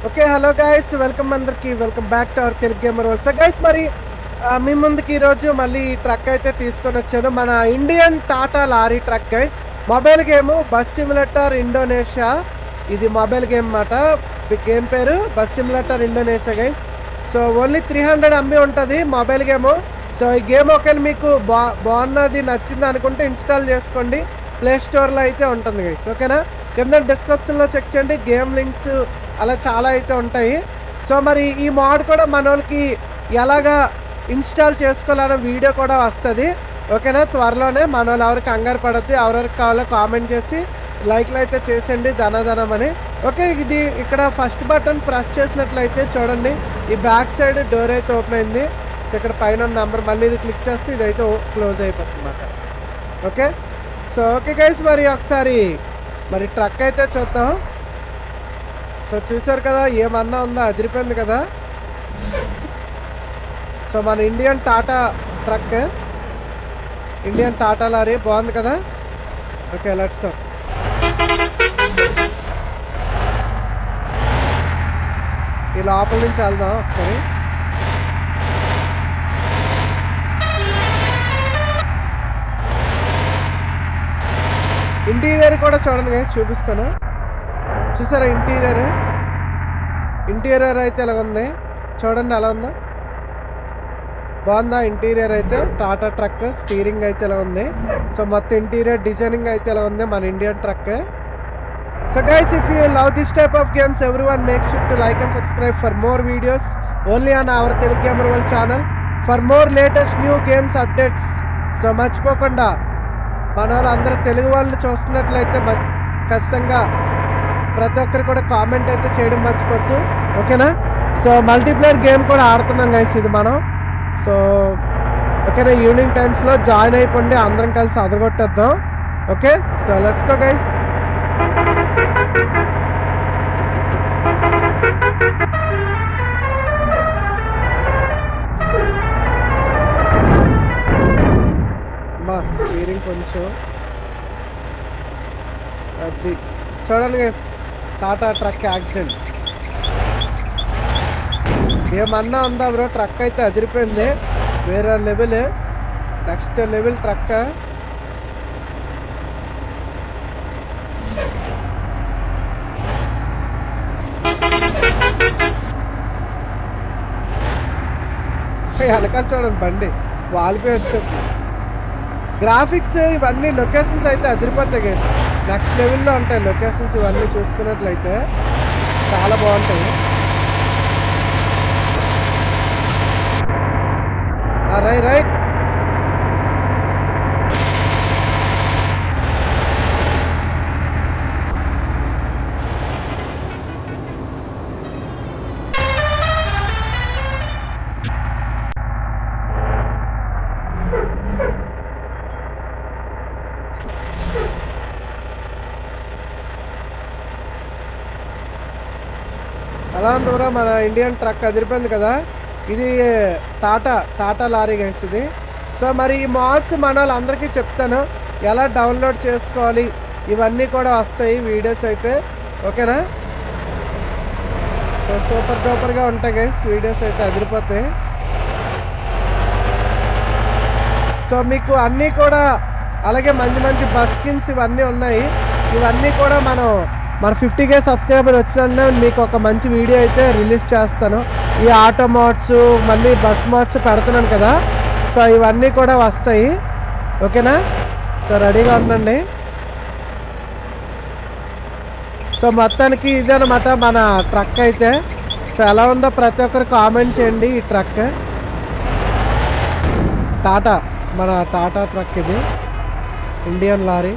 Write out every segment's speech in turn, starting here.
okay hello guys welcome అందరికి welcome back to our Telugu gamer world guys మరి ఆ, మీ ముందుకి ఈరోజు మళ్ళీ ఈ ట్రక్ అయితే తీసుకొని వచ్చాను మన Indian Tata lorry truck guys mobile game bus simulator Indonesia ఇది మొబైల్ గేమ్ మాట గేమ్ పేరు bus simulator Indonesia guys so only three hundred MB ఉంటుంది మొబైల్ గేమ్ సో ఈ గేమ్ ఒకవేళ మీకు బా బాగున్నది నచ్చింది అనుకుంటే ఇన్స్టాల్ చేసుకోండి ప్లే స్టోర్లో అయితే ఉంటుంది గైస్ ఓకేనా కింద డిస్క్రిప్షన్లో చెక్ చేయండి గేమ్ లింక్స్ అలా చాలా అయితే ఉంటాయి సో మరి ఈ మోడ్ కూడా మన వాళ్ళకి ఎలాగా ఇన్స్టాల్ చేసుకోవాలనే వీడియో కూడా వస్తుంది ఓకేనా త్వరలోనే మన వాళ్ళు ఎవరికి కంగారు పడద్దు ఎవరెవరికి కావాలో కామెంట్ చేసి లైక్లు అయితే చేసేయండి ధనధనం అని ఓకే ఇది ఇక్కడ ఫస్ట్ బటన్ ప్రెస్ చేసినట్లయితే చూడండి ఈ బ్యాక్ సైడ్ డోర్ అయితే ఓపెన్ అయింది సో ఇక్కడ పైన నెంబర్ మళ్ళీ ఇది క్లిక్ చేస్తే ఇదైతే క్లోజ్ అయిపోతుంది అన్నమాట ఓకే సో ఓకే గైస్ మరి ఒకసారి మరి ట్రక్ అయితే చూద్దాం సో చూసారు కదా ఏమన్నా ఉందా అదిరిపోయింది కదా సో మన Indian Tata truck Indian Tata lorry బాగుంది కదా ఓకే లెట్స్ గో ఈ లోపల నుంచి వెళ్దాం ఒకసారి ఇంటీరియర్ కూడా చూడండి గైస్ చూపిస్తాను చూసారా ఇంటీరియర్ ఇంటీరియర్ అయితే ఎలా ఉంది చూడండి ఎలా ఉందో బాగుందా ఇంటీరియర్ అయితే టాటా ట్రక్ స్టీరింగ్ అయితే ఎలా ఉంది సో మొత్తం ఇంటీరియర్ డిజైనింగ్ అయితే ఎలా ఉంది మన Indian truck so guys if you love this type of games every one make sure to like and subscribe for more videos only on our Telugu gamer world channel for more latest new games updates so మర్చిపోకుండా మన వాళ్ళు అందరూ తెలుగు వాళ్ళు చూస్తున్నట్లయితే మ- ఖచ్చితంగా ప్రతి ఒక్కరు కూడా కామెంట్ అయితే చేయడం మర్చిపోద్దు ఓకేనా సో మల్టీప్లేయర్ గేమ్ కూడా ఆడుతున్నాం గైస్ ఇది మనం సో ఓకేనా ఈవినింగ్ టైమ్స్లో జాయిన్ అయిపోండి అందరం కలిసి అదరగొట్టేద్దాం okay so let's go guys మా స్టీరింగ్ కొంచెం అది చూడండి గైస్ టాటా ట్రక్ యాక్సిడెంట్ ఏమన్నా ఉందా బ్రో ట్రక్ అయితే అదిరిపోయింది వేరే లెవెల్ నెక్స్ట్ లెవెల్ ట్రక్ వెనకాల చూడండి బండి వాలిపోయి వచ్చేది గ్రాఫిక్స్ ఇవన్నీ లొకేషన్స్ అయితే అదిరిపోతాయి గేస్ నెక్స్ట్ లెవెల్లో ఉంటాయి లొకేషన్స్ ఇవన్నీ చూసుకున్నట్లయితే చాలా బాగుంటాయి రై రైట్ అలా ఉందిరా మన ఇండియన్ ట్రక్ అదిరిపోయింది కదా ఇది టాటా టాటా లారీ గైస్ ఇది సో మరి ఈ మోడ్స్ మన వాళ్ళందరికీ చెప్తాను ఎలా డౌన్లోడ్ చేసుకోవాలి ఇవన్నీ కూడా వస్తాయి వీడియోస్ అయితే ఓకేనా సో సూపర్ డూపర్గా ఉంటాయి గైస్ వీడియోస్ అయితే అదిరిపోతాయి సో మీకు అన్నీ కూడా అలాగే మంచి మంచి బస్ స్కిన్స్ ఇవన్నీ ఉన్నాయి ఇవన్నీ కూడా మనం మన ఫిఫ్టీ కే సబ్స్క్రైబర్ వచ్చిన మీకు ఒక మంచి వీడియో అయితే రిలీజ్ చేస్తాను ఈ ఆటో మోడ్స్ మళ్ళీ బస్ మోడ్స్ పెడుతున్నాను కదా సో ఇవన్నీ కూడా వస్తాయి ఓకేనా సో రెడీగా ఉండండి సో మొత్తానికి ఇదనమాట మన ట్రక్ అయితే సో ఎలా ఉందో ప్రతి ఒక్కరు కామెంట్ చేయండి ఈ ట్రక్ టాటా మన టాటా ట్రక్ ఇది ఇండియన్ లారీ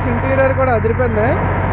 గైస్ ఇంటీరియర్ కూడా అదిరిపోయింది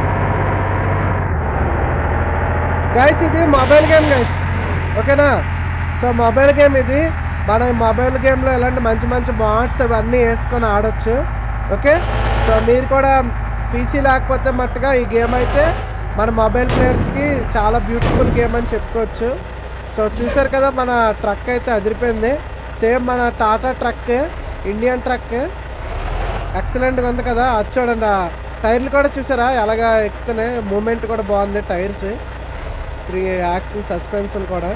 గైస్ ఇది మొబైల్ గేమ్ గైస్ ఓకేనా సో మొబైల్ గేమ్ ఇది మన ఈ మొబైల్ గేమ్లో ఇలాంటి మంచి మంచి మాడ్స్ అవన్నీ వేసుకొని ఆడొచ్చు ఓకే సో మీరు కూడా పీసీ లేకపోతే మట్టుగా ఈ గేమ్ అయితే మన మొబైల్ ప్లేయర్స్కి చాలా బ్యూటిఫుల్ గేమ్ అని చెప్పుకోవచ్చు సో చూసారు కదా మన ట్రక్ అయితే అదిరిపోయింది సేమ్ మన టాటా ట్రక్ ఇండియన్ ట్రక్ ఎక్సలెంట్గా ఉంది కదా అది చూడండి ఆ టైర్లు కూడా చూసారా ఎలాగా ఎక్కుతున్నాయి మూమెంట్ కూడా బాగుంది టైర్స్ స్ప్రీ యాక్షన్ సస్పెన్షన్ కూడా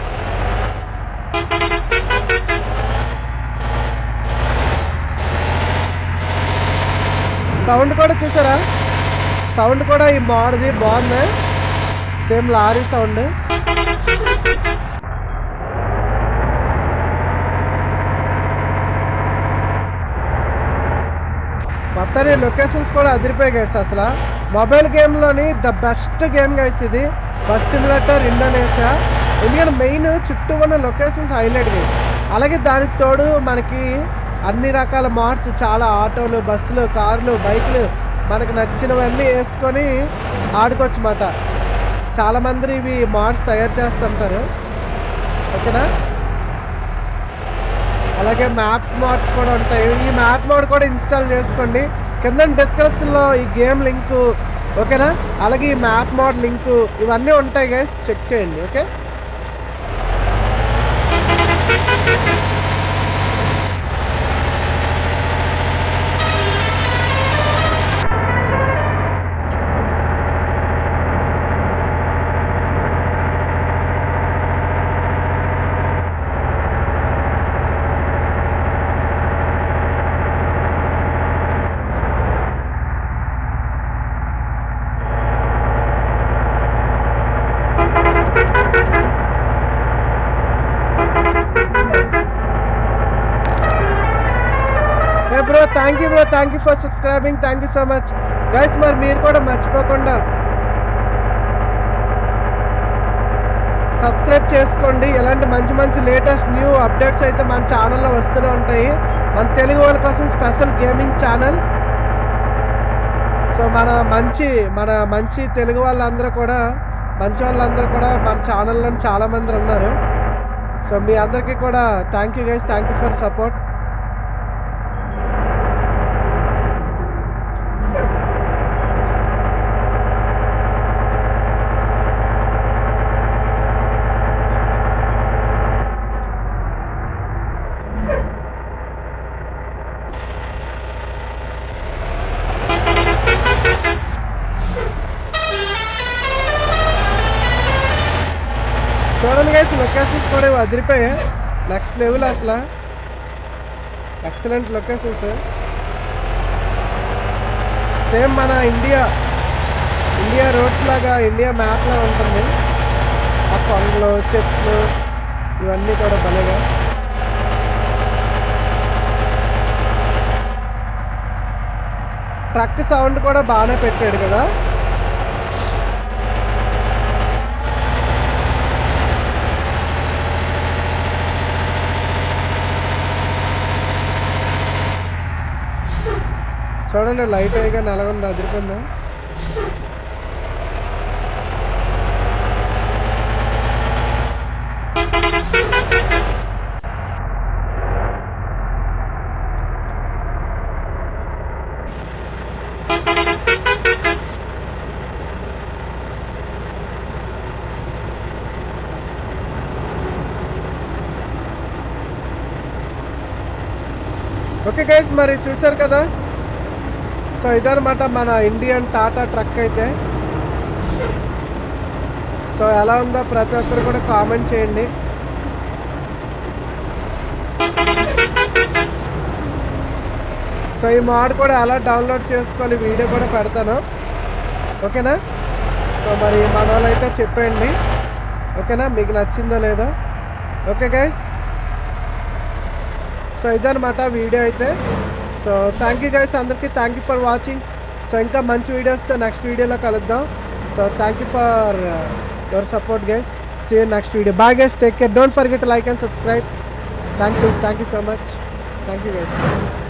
సౌండ్ కూడా చూసారా సౌండ్ కూడా ఈ మోడది బాగుంది సేమ్ లారీ సౌండ్ మొత్తాన్ని లొకేషన్స్ కూడా అదిరిపోయాయి గైస్ అసలు మొబైల్ గేమ్లోని ద బెస్ట్ గేమ్ గైస్ ఇది బస్ సిమ్యులేటర్ ఇండోనేషియా ఎందుకంటే మెయిన్ చుట్టూ ఉన్న లొకేషన్స్ హైలైట్ గైస్ అలాగే దానికి తోడు మనకి అన్ని రకాల మార్ట్స్ చాలా ఆటోలు బస్సులు కార్లు బైకులు మనకు నచ్చినవన్నీ వేసుకొని ఆడుకోవచ్చు మాట చాలామంది ఇవి మార్ట్స్ తయారు చేస్తుంటారు ఓకేనా అలాగే మ్యాప్ మోడ్స్ కూడా ఉంటాయి ఈ మ్యాప్ మోడ్ కూడా ఇన్స్టాల్ చేసుకోండి కింద డిస్క్రిప్షన్లో ఈ గేమ్ లింక్ ఓకేనా అలాగే ఈ మ్యాప్ మోడ్ లింక్ ఇవన్నీ ఉంటాయి గైస్ చెక్ చేయండి okay hey bro thank you bro thank you for subscribing thank you so much guys మరి మీరు కూడా మర్చిపోకుండా సబ్స్క్రైబ్ చేసుకోండి ఇలాంటి మంచి మంచి లేటెస్ట్ న్యూ అప్డేట్స్ అయితే మన ఛానల్లో వస్తూనే ఉంటాయి మన తెలుగు వాళ్ళ కోసం స్పెషల్ గేమింగ్ ఛానల్ సో మన మంచి మన మంచి తెలుగు వాళ్ళందరూ కూడా మంచి వాళ్ళందరూ కూడా మన ఛానల్లో చాలామంది ఉన్నారు సో మీ అందరికీ కూడా thank you guys thank you for support చూడండి గైస్ లొకేషన్స్ కూడా ఇవి అదిరిపోయాయి నెక్స్ట్ లెవెల్ అసలు ఎక్సలెంట్ లొకేషన్స్ సేమ్ మన ఇండియా ఇండియా రోడ్స్ లాగా ఇండియా మ్యాప్లా ఉంటుంది ఆ కొండలు చెట్లు ఇవన్నీ కూడా భలేగా ట్రక్ సౌండ్ కూడా బాగానే పెట్టాడు కదా చూడండి లైట్ అయ్యగా నెలగొండ అదిరిపోయిందా ఓకే గైస్ మరి చూసారు కదా సో ఇదనమాట మన ఇండియన్ టాటా ట్రక్ అయితే సో ఎలా ఉందో ప్రతి ఒక్కరు కూడా కామెంట్ చేయండి సో ఈ మోడ్ కూడా ఎలా డౌన్లోడ్ చేసుకోవాలి వీడియో కూడా పెడతాను ఓకేనా సో మరి మన వాళ్ళు అయితే చెప్పండి ఓకేనా మీకు నచ్చిందో లేదో ఓకే గైస్ సో ఇదనమాట వీడియో అయితే సో థ్యాంక్ యూ గైస్ అందరికీ thank you for watching so ఇంకా మంచి వీడియోస్తో నెక్స్ట్ వీడియోలో కలుద్దాం so thank you for your support guys see you next video bye guys take care don't forget like and subscribe thank you thank you so much thank you guys